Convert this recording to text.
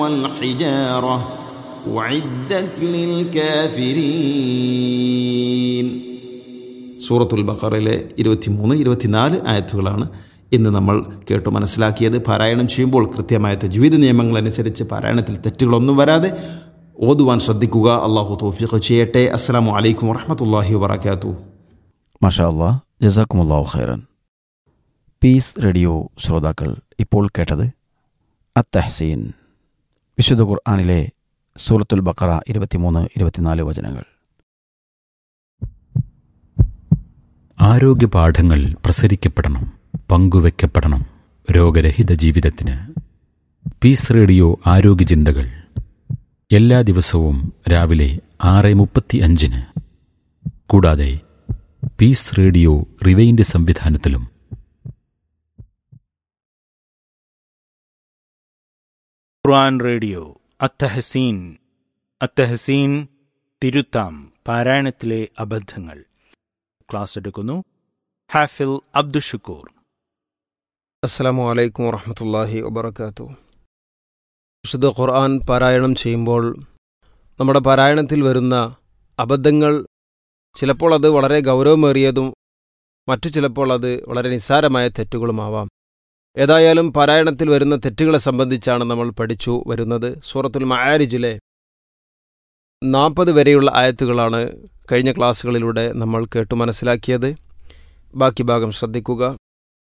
والحجارة أعدت للكافرين സൂറത്തുൽ ബഖറയിലെ ഇരുപത്തിമൂന്ന് ഇരുപത്തിനാല് ആയത്തുകളാണ് ഇന്ന് നമ്മൾ കേട്ടു മനസ്സിലാക്കിയത് പാരായണം ചെയ്യുമ്പോൾ കൃത്യമായ തജ്വീദ് നിയമങ്ങൾ അനുസരിച്ച് പാരായണത്തിൽ തെറ്റുകളൊന്നും വരാതെ ഓതുവാൻ ശ്രദ്ധിക്കുക അള്ളാഹു തോഫിഖ് ചെയ്യട്ടെ അസ്സലാമു അലൈക്കും വറഹമത്തല്ലാഹി വബർക്കാത്തു മഷാ അല്ലാ ജസാക്കുമുല്ലാഹു ഖൈറൻ പീസ് റേഡിയോ ശ്രോതാക്കൾ ഇപ്പോൾ കേട്ടത് അത്തഹസീൻ വിശുദ്ധ ഖുർആാനിലെ സൂറത്തുൽ ബക്കറ ഇരുപത്തിമൂന്ന് ഇരുപത്തിനാല് വചനങ്ങൾ ആരോഗ്യ പാഠങ്ങൾ പ്രസരിക്കപ്പെടണം പങ്കുവെക്കപ്പെടണം രോഗരഹിത ജീവിതത്തിന് പീസ് റേഡിയോ ആരോഗ്യ ചിന്തകൾ എല്ലാ ദിവസവും രാവിലെ ആറ് മുപ്പത്തി അഞ്ചിന് കൂടാതെ പീസ് റേഡിയോ റിവൈൻഡ് സംവിധാനത്തിലും ഖുർആൻ റേഡിയോ അത്തഹസീൻ അത്തഹസീൻ തിരുത്താം പാരായണത്തിലെ അബദ്ധങ്ങൾ ക്ലാസ് എടുക്കുന്നു ഹാഫിൽ അബ്ദുഷക്കൂർ അസ്സലാമു അലൈക്കും വറഹമത്തല്ലാഹി വബർക്കാത്തു വിശുദ്ധ ഖുർആൻ പാരായണം ചെയ്യുമ്പോൾ നമ്മുടെ പാരായണത്തിൽ വരുന്ന അബദ്ധങ്ങൾ ചിലപ്പോൾ അത് വളരെ ഗൗരവമേറിയതും മറ്റു ചിലപ്പോൾ അത് വളരെ നിസ്സാരമായ തെറ്റുകളുമാവാം ഏതായാലും പാരായണത്തിൽ വരുന്ന തെറ്റുകളെ സംബന്ധിച്ചാണ് നമ്മൾ പഠിച്ചു വരുന്നത് സൂറത്തുൽ മയാരിജിലെ നാൽപ്പത് വരെയുള്ള ആയത്തുകളാണ് കഴിഞ്ഞ ക്ലാസ്സുകളിലൂടെ നമ്മൾ കേട്ടു മനസ്സിലാക്കിയത് ബാക്കി ഭാഗം ശ്രദ്ധിക്കുക